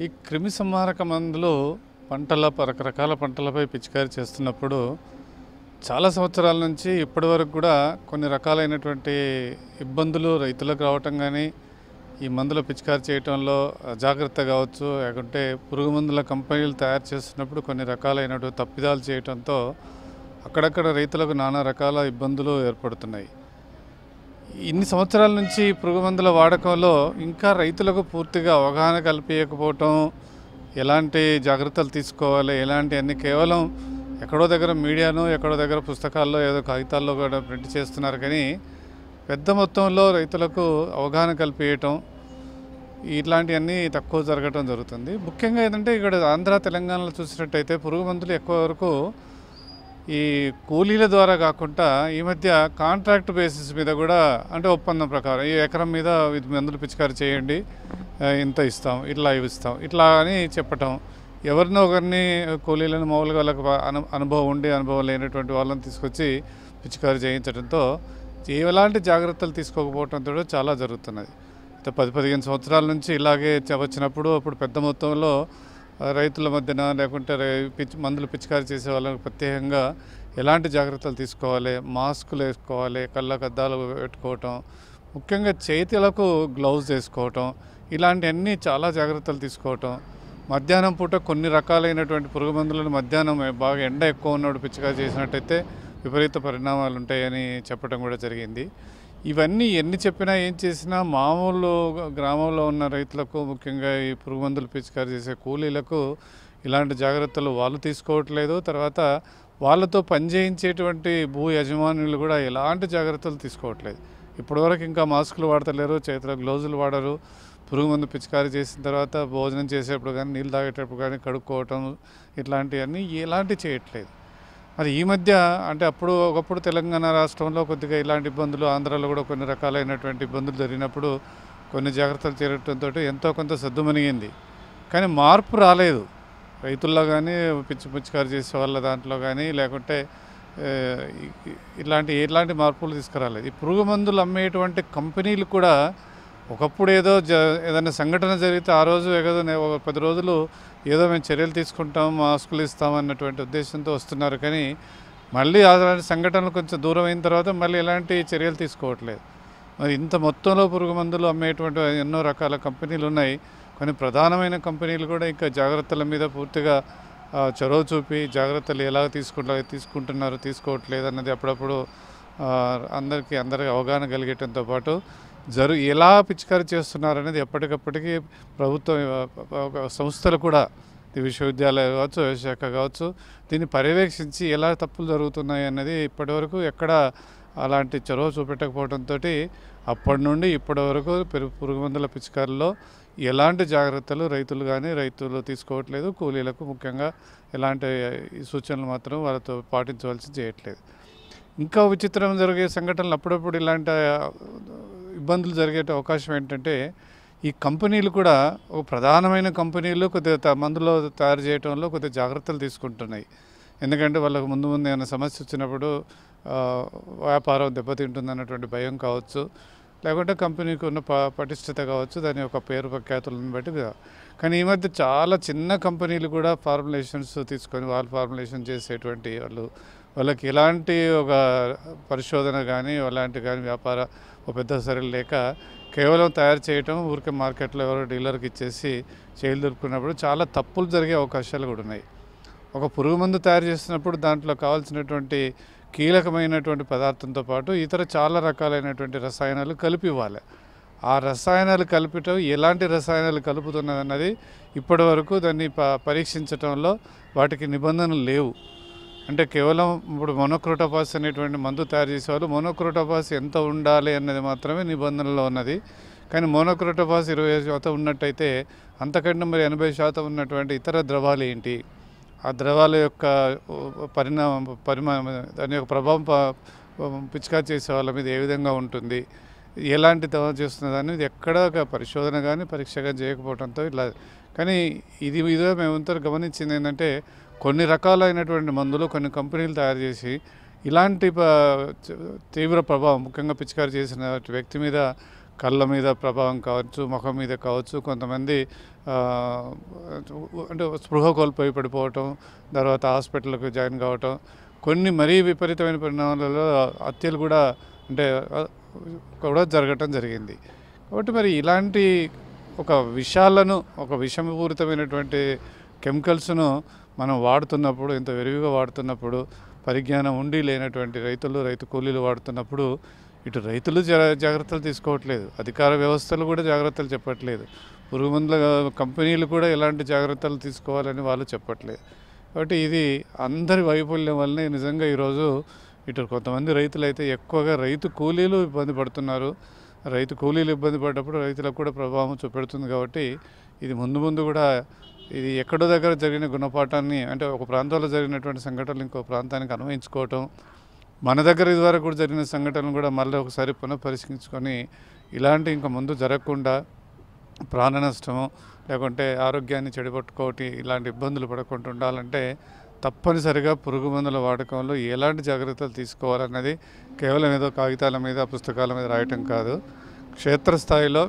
ఈ క్రిమి సంహారక మందులు పంటల రకరకాల పంటలపై పిచికారీ చేస్తున్నప్పుడు చాలా సంవత్సరాల నుంచి ఇప్పటి వరకు కూడా కొన్ని రకాలైనటువంటి ఇబ్బందులు రైతులకు రావటం కానీ ఈ మందులు పిచికారీ చేయటంలో అజాగ్రత్త కావచ్చు లేకుంటే పురుగు మందుల కంపెనీలు తయారు చేస్తున్నప్పుడు కొన్ని రకాలైనటువంటి తప్పిదాలు చేయటంతో అక్కడక్కడ రైతులకు నానా రకాల ఇబ్బందులు ఏర్పడుతున్నాయి ఇన్ని సంవత్సరాల నుంచి పురుగు మందుల వాడకంలో ఇంకా రైతులకు పూర్తిగా అవగాహన కల్పించకపోవటం ఎలాంటి జాగ్రత్తలు తీసుకోవాలి ఎలాంటి అన్ని కేవలం ఎక్కడో దగ్గర మీడియాను ఎక్కడో దగ్గర పుస్తకాల్లో ఏదో కాగితాల్లో కూడా ప్రింట్ చేస్తున్నారు కానీ పెద్ద మొత్తంలో రైతులకు అవగాహన కల్పించటం ఇట్లాంటివన్నీ తక్కువ జరగటం జరుగుతుంది ముఖ్యంగా ఏంటంటే ఇక్కడ ఆంధ్ర తెలంగాణలో చూసినట్టయితే పురుగు మందులు ఎక్కువ వరకు ఈ కూలీల ద్వారా కాకుండా ఈ మధ్య కాంట్రాక్ట్ బేసిస్ మీద కూడా అంటే ఒప్పందం ప్రకారం ఈ ఎకరం మీద ఇది మందులు పిచికారి చేయండి ఆ, ఇంత ఇస్తాం ఇట్లా ఇవి ఇస్తాం ఇట్లా అని చెప్పటం ఎవరినో ఒకరిని కూలీలను మామూలుగా వాళ్ళకి అను అనుభవం ఉండి అనుభవం లేనటువంటి వాళ్ళని తీసుకొచ్చి పిచికారి చేయించడంతో ఎలాంటి జాగ్రత్తలు తీసుకోకపోవడంతో చాలా జరుగుతున్నది అయితే పది పదిహేను సంవత్సరాల నుంచి ఇలాగే చ- వచ్చినప్పుడు అప్పుడు పెద్ద మొత్తంలో ఆ, రైతుల మధ్యన లేకుంటే రై- పిచ్చి మందులు పిచికారి చేసే వాళ్ళకి ప్రత్యేకంగా ఎలాంటి జాగ్రత్తలు తీసుకోవాలి మాస్కులు వేసుకోవాలి కళ్ళకు అద్దాలు పెట్టుకోవటం ముఖ్యంగా చేతులకు గ్లౌజ్ వేసుకోవటం ఇలాంటివన్నీ చాలా జాగ్రత్తలు తీసుకోవటం మధ్యాహ్నం పూట కొన్ని రకాలైనటువంటి పురుగు మందులను మధ్యాహ్నం బాగా ఎండ ఎక్కువ ఉన్నప్పుడు పిచ్చిగా చేసినట్టయితే విపరీత పరిణామాలు ఉంటాయని చెప్పడం కూడా జరిగింది ఇవన్నీ ఎన్ని చెప్పినా ఏం చేసినా మామూలు గ్రామంలో ఉన్న రైతులకు ముఖ్యంగా ఈ పురుగు మందులు పిచికారి చేసే కూలీలకు ఇలాంటి జాగ్రత్తలు వాళ్ళు తీసుకోవట్లేదు తర్వాత వాళ్ళతో పనిచేయించేటువంటి భూ యజమానులు కూడా ఎలాంటి జాగ్రత్తలు తీసుకోవట్లేదు ఇప్పటివరకు ఇంకా మాస్కులు వాడతలేరు చేతిలో గ్లౌజులు వాడరు పురుగు మందు పిచికారీ చేసిన తర్వాత భోజనం చేసేటప్పుడు కానీ నీళ్ళు తాగేటప్పుడు కానీ కడుక్కోవటం ఇట్లాంటివన్నీ ఎలాంటి చేయట్లేదు మరి ఈ మధ్య అంటే అప్పుడు ఒకప్పుడు తెలంగాణ రాష్ట్రంలో కొద్దిగా ఇలాంటి ఇబ్బందులు ఆంధ్రాలో కూడా కొన్ని రకాలైనటువంటి ఇబ్బందులు జరిగినప్పుడు కొన్ని జాగ్రత్తలు చేరటంతో ఎంతో కొంత సద్దుమణిగింది కానీ మార్పు రాలేదు రైతుల్లో కానీ పిచ్చి పిచ్చికారు చేసే వాళ్ళ దాంట్లో కానీ లేకుంటే ఏ, ఇ- ఇలాంటి ఎలాంటి మార్పులు తీసుకురాలేదు ఈ పురుగు మందులు అమ్మేటువంటి కంపెనీలు కూడా ఒకప్పుడు ఏదో జ ఏదైనా సంఘటన జరిగితే ఆ రోజు ఏదో నే- ఒక పది రోజులు ఏదో మేము చర్యలు తీసుకుంటాం మాస్కులు ఇస్తాం అన్నటువంటి ఉద్దేశంతో వస్తున్నారు కానీ మళ్ళీ అలాంటి సంఘటనలు కొంచెం దూరం అయిన తర్వాత మళ్ళీ ఎలాంటి చర్యలు తీసుకోవట్లేదు మరి ఇంత మొత్తంలో పురుగు మందులు అమ్మేటువంటి ఎన్నో రకాల కంపెనీలు ఉన్నాయి కొన్ని ప్రధానమైన కంపెనీలు కూడా ఇంకా జాగ్రత్తల మీద పూర్తిగా ఆ, చొరవ చూపి జాగ్రత్తలు ఎలా తీసుకుంటా తీసుకుంటున్నారు తీసుకోవట్లేదు అన్నది అప్పుడప్పుడు ఆ, అందరికీ అందరికీ అవగాహన కలిగేటంతో పాటు జరు ఎలా పిచికారీ చేస్తున్నారు అనేది ఎప్పటికప్పటికీ ప్రభుత్వం ఆ, ఒక సంస్థలు కూడా ఇది విశ్వవిద్యాలయం కావచ్చు వ్యవశాఖ కావచ్చు దీన్ని పర్యవేక్షించి ఎలా తప్పులు జరుగుతున్నాయి అన్నది ఇప్పటివరకు ఎక్కడ అలాంటి చొరవ చూపెట్టకపోవడంతో అప్పటి నుండి ఇప్పటి వరకు పెరుగు పురుగు మందుల పిచికారిలో ఎలాంటి జాగ్రత్తలు రైతులు కానీ రైతులు తీసుకోవట్లేదు కూలీలకు ముఖ్యంగా ఎలాంటి ఈ సూచనలు మాత్రం వాళ్ళతో పాటించవలసి చేయట్లేదు ఇంకా విచిత్రం జరిగే సంఘటనలు అప్పుడప్పుడు ఇలాంటి ఆ, ఇబ్బందులు జరిగే అవకాశం ఏంటంటే ఈ కంపెనీలు కూడా ఒక ప్రధానమైన కంపెనీలు కొద్దిగా త- మందులు తయారు చేయడంలో కొద్దిగా జాగ్రత్తలు తీసుకుంటున్నాయి ఎందుకంటే వాళ్ళకు ముందు ముందు ఏమైనా సమస్య వచ్చినప్పుడు ఆ, వ్యాపారం దెబ్బతింటుంది అన్నటువంటి భయం కావచ్చు లేకుంటే కంపెనీకి ఉన్న ప పటిష్టత కావచ్చు దాని యొక్క పేరు ప్రఖ్యాతులను బట్టి కా- కానీ ఈ మధ్య చాలా చిన్న కంపెనీలు కూడా ఫార్ములేషన్స్ తీసుకొని వాళ్ళు ఫార్ములేషన్ చేసేటువంటి వాళ్ళు వాళ్ళకి ఎలాంటి ఒక పరిశోధన కానీ అలాంటి కానీ వ్యాపార ఒక పెద్ద సరే లేక కేవలం తయారు చేయటం ఊరికే మార్కెట్లో ఎవరో డీలర్కి ఇచ్చేసి చేలు దొరుకున్నప్పుడు చాలా తప్పులు జరిగే అవకాశాలు కూడా ఉన్నాయి ఒక పురుగు మందు తయారు చేసినప్పుడు దాంట్లో కావాల్సినటువంటి కీలకమైనటువంటి పదార్థంతో పాటు ఇతర చాలా రకాలైనటువంటి రసాయనాలు కలిపి ఇవ్వాలి ఆ రసాయనాలు కలిపటం ఎలాంటి రసాయనాలు కలుపుతున్నది అన్నది ఇప్పటి వరకు దాన్ని ప పరీక్షించడంలో వాటికి నిబంధనలు లేవు అంటే కేవలం ఇప్పుడు మొనోక్రోటోపాస్ అనేటువంటి మందు తయారు చేసేవాళ్ళు మొనోక్రోటోపాస్ ఎంత ఉండాలి అన్నది మాత్రమే నిబంధనలో ఉన్నది కానీ మోనోక్రోటోపాస్ ఇరవై ఐదు శాతం ఉన్నట్టయితే అంతకంటే మరి ఎనభై శాతం ఉన్నటువంటి ఇతర ద్రవాలు ఏంటి ఆ ద్రవాల యొక్క పరిణామం పరిమాణం దాని యొక్క ప్రభావం ప- పిచికారి చేసే వాళ్ళ మీద ఏ విధంగా ఉంటుంది ఎలాంటి దవ చేస్తున్నది అనేది ఎక్కడ ఒక పరిశోధన కానీ పరీక్ష కానీ చేయకపోవడంతో ఇలా కానీ ఇది ఇదో మేమంతా గమనించింది ఏంటంటే కొన్ని రకాలైనటువంటి మందులు కొన్ని కంపెనీలు తయారు చేసి ఇలాంటి ప- తీవ్ర ప్రభావం ముఖ్యంగా పిచికారి చేసిన వ్యక్తి మీద కళ్ళ మీద ప్రభావం కావచ్చు ముఖం మీద కావచ్చు కొంతమంది ఆ, అంటే స్పృహ కోల్పోయి పడిపోవటం తర్వాత హాస్పిటల్కి జాయిన్ కావటం కొన్ని మరీ విపరీతమైన పరిణామాలలో హత్యలు కూడా అంటే ఆ, కూడా జరగటం జరిగింది కాబట్టి మరి ఇలాంటి ఒక విషాలను ఒక విషమపూరితమైనటువంటి కెమికల్స్ను మనం వాడుతున్నప్పుడు ఇంత విరివిగా వాడుతున్నప్పుడు పరిజ్ఞానం ఉండి లేనటువంటి రైతులు రైతు కూలీలు వాడుతున్నప్పుడు ఇటు రైతులు జా- జాగ్రత్తలు తీసుకోవట్లేదు అధికార వ్యవస్థలు కూడా జాగ్రత్తలు చెప్పట్లేదు పురుగు మందుల కంపెనీలు కూడా ఎలాంటి జాగ్రత్తలు తీసుకోవాలని వాళ్ళు చెప్పట్లేదు కాబట్టి ఇది అందరి వైఫల్యం వల్లనే నిజంగా ఈరోజు ఇటు కొంతమంది రైతులు అయితే ఎక్కువగా రైతు కూలీలు ఇబ్బంది పడుతున్నారు రైతు కూలీలు ఇబ్బంది పడ్డప్పుడు రైతులకు కూడా ప్రభావం చూపెడుతుంది కాబట్టి ఇది ముందు ముందు కూడా ఇది ఎక్కడో దగ్గర జరిగిన గుణపాఠాన్ని అంటే ఒక ప్రాంతంలో జరిగినటువంటి సంఘటనలు ఇంకో ప్రాంతానికి అన్వయించుకోవటం మన దగ్గర ఇదివరకు కూడా జరిగిన సంఘటనలు కూడా మళ్ళీ ఒకసారి పునఃపరిశీలించుకొని ఇలాంటి ఇంకా ముందు జరగకుండా ప్రాణ నష్టము లేకుంటే ఆరోగ్యాన్ని చెడగొట్టుకోవటి ఇలాంటి ఇబ్బందులు పడకుండా ఉండాలంటే తప్పనిసరిగా పురుగు మందుల వాడకంలో ఎలాంటి జాగ్రత్తలు తీసుకోవాలన్నది కేవలం ఏదో కాగితాల మీద పుస్తకాల మీద రాయటం కాదు క్షేత్రస్థాయిలో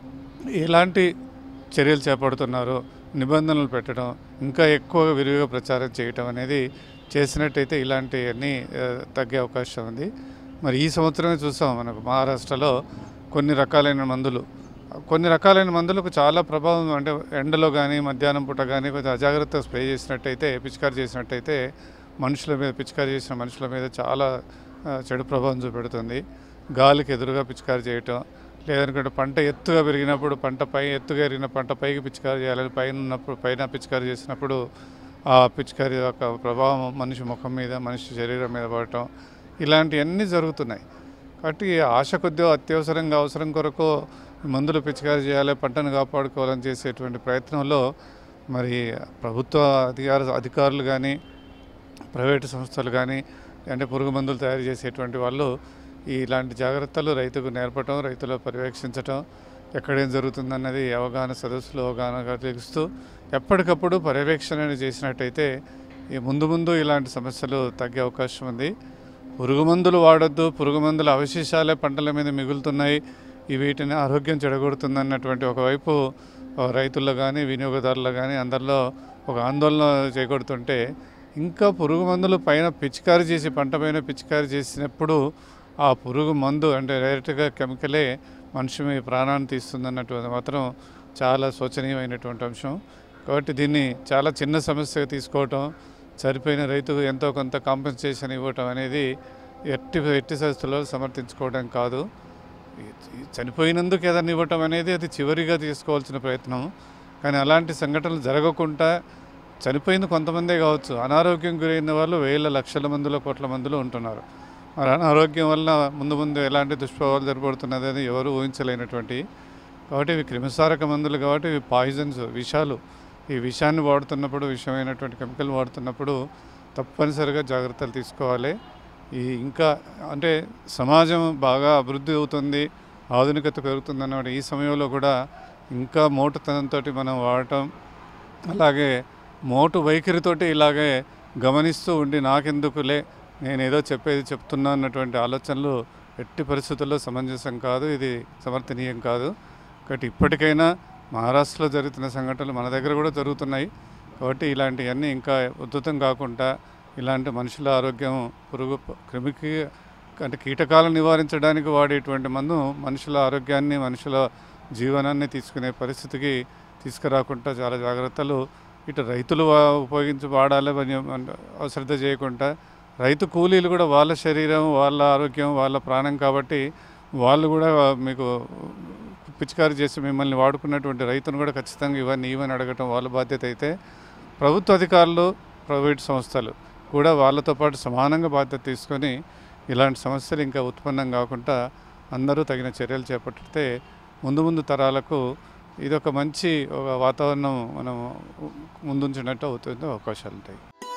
ఎలాంటి చర్యలు చేపడుతున్నారు నిబంధనలు పెట్టడం ఇంకా ఎక్కువగా విరివిగా ప్రచారం చేయటం అనేది చేసినట్టయితే ఇలాంటివన్నీ ఆ, తగ్గే అవకాశం ఉంది మరి ఈ సంవత్సరమే చూసాం మనకు మహారాష్ట్రలో కొన్ని రకాలైన మందులు కొన్ని రకాలైన మందులకు చాలా ప్రభావం అంటే ఎండలో కానీ మధ్యాహ్నం పూట కానీ కొంచెం అజాగ్రత్తగా స్ప్రే చేసినట్టయితే పిచికారి చేసినట్టయితే మనుషుల మీద పిచికారి చేసిన మనుషుల మీద చాలా ఆ, చెడు ప్రభావం చూపెడుతుంది గాలికి ఎదురుగా పిచికారి చేయటం లేదనుకుంటే పంట ఎత్తుగా పెరిగినప్పుడు పంట పై ఎత్తుగా ఎరిగిన పంట పైకి పిచికారి చేయాలని పైన ఉన్నప్పుడు పైన పిచికారి చేసినప్పుడు ఆ పిచికారి యొక్క ప్రభావం మనిషి ముఖం మీద మనిషి శరీరం మీద పడటం ఇలాంటివన్నీ జరుగుతున్నాయి కాబట్టి ఆశ కొద్దిగా అత్యవసరంగా అవసరం కొరకు మందులు పిచికారి చేయాలి పంటను కాపాడుకోవాలని చేసేటువంటి ప్రయత్నంలో మరి ప్రభుత్వ అధికార అధికారులు కానీ ప్రైవేటు సంస్థలు కానీ అంటే పురుగు మందులు తయారు చేసేటువంటి వాళ్ళు ఈ ఇలాంటి జాగ్రత్తలు రైతుకు నేర్పటం రైతులు పర్యవేక్షించటం ఎక్కడేం జరుగుతుందన్నది అవగాహన సదస్సులు అవగాహన కలిగిస్తూ ఎప్పటికప్పుడు పర్యవేక్షణ అనేది చేసినట్టయితే ఈ ముందు ముందు ఇలాంటి సమస్యలు తగ్గే అవకాశం ఉంది పురుగు మందులు వాడొద్దు పురుగు మందుల అవశేషాలే పంటల మీద మిగులుతున్నాయి ఈ వీటిని ఆరోగ్యం చెడగొడుతుంది అన్నటువంటి ఒకవైపు ఆ, రైతుల్లో కానీ వినియోగదారులు కానీ అందరిలో ఒక ఆందోళన చేకూడుతుంటే ఇంకా పురుగు మందులు పైన పిచికారి చేసి పంట పైన పిచికారి చేసినప్పుడు ఆ పురుగు మందు అంటే డైరెక్ట్గా కెమికలే మనిషి మీ ప్రాణాన్ని తీస్తుందన్నటువంటి మాత్రం చాలా శోచనీయమైనటువంటి అంశం కాబట్టి దీన్ని చాలా చిన్న సమస్యగా తీసుకోవటం చనిపోయిన రైతుకు ఎంతో కొంత కాంపెన్సేషన్ ఇవ్వటం అనేది ఎట్టి ఎట్టి పరిస్థితుల్లో సమర్థించుకోవడం కాదు ఈ- ఈ చనిపోయినందుకు ఏదైనా ఇవ్వటం అనేది అది చివరిగా తీసుకోవాల్సిన ప్రయత్నం కానీ అలాంటి సంఘటనలు జరగకుండా చనిపోయింది కొంతమందే కావచ్చు అనారోగ్యం గురైన వాళ్ళు వేల లక్షల మందిలో కోట్ల మందిలో ఉంటున్నారు మరి అనారోగ్యం వల్ల ముందు ముందు ఎలాంటి దుష్ప్రభావాలు జరగబడుతున్నది అని ఎవరు ఊహించలేనటువంటి కాబట్టి ఇవి క్రిమిసారక మందులు కాబట్టి ఇవి పాయిజన్స్ విషాలు ఈ విషాన్ని వాడుతున్నప్పుడు విషమైనటువంటి కెమికల్ వాడుతున్నప్పుడు తప్పనిసరిగా జాగ్రత్తలు తీసుకోవాలి ఈ ఇంకా అంటే సమాజం బాగా అభివృద్ధి అవుతుంది ఆధునికత పెరుగుతుంది అన్నమాట ఈ సమయంలో కూడా ఇంకా మోటుతనంతో మనం వాడటం అలాగే మోటు వైఖరితోటి ఇలాగే గమనిస్తూ ఉండి నాకెందుకులే నేను ఏదో చెప్పేది చెప్తున్నా అన్నటువంటి ఆలోచనలు ఎట్టి పరిస్థితుల్లో సమంజసం కాదు ఇది సమర్థనీయం కాదు కాబట్టి ఇప్పటికైనా మహారాష్ట్రలో జరుగుతున్న సంఘటనలు మన దగ్గర కూడా జరుగుతున్నాయి కాబట్టి ఇలాంటివన్నీ ఇంకా ఉద్ధృతం కాకుండా ఇలాంటి మనుషుల ఆరోగ్యం పురుగు క్రిమికి అంటే కీటకాలను నివారించడానికి వాడేటువంటి మందు మనుషుల ఆరోగ్యాన్ని మనుషుల జీవనాన్ని తీసుకునే పరిస్థితికి తీసుకురాకుండా చాలా జాగ్రత్తలు ఇటు రైతులు వా- ఉపయోగించి వాడాలి అని అశ్రద్ధ చేయకుండా రైతు కూలీలు కూడా వాళ్ళ శరీరం వాళ్ళ ఆరోగ్యం వాళ్ళ ప్రాణం కాబట్టి వాళ్ళు కూడా మీకు పిచికారి చేసి మిమ్మల్ని వాడుకున్నటువంటి రైతును కూడా ఖచ్చితంగా ఇవన్నీ ఇవన్నీ అడగటం వాళ్ళ బాధ్యత అయితే ప్రభుత్వ అధికారులు ప్రైవేట్ సంస్థలు కూడా వాళ్ళతో పాటు సమానంగా బాధ్యత తీసుకొని ఇలాంటి సమస్యలు ఇంకా ఉత్పన్నం కాకుండా అందరూ తగిన చర్యలు చేపట్టితే ముందు ముందు తరాలకు ఇది ఒక మంచి ఒక వాతావరణం మనం ముందుంచినట్టు అవుతుంది అవకాశాలు ఉంటాయి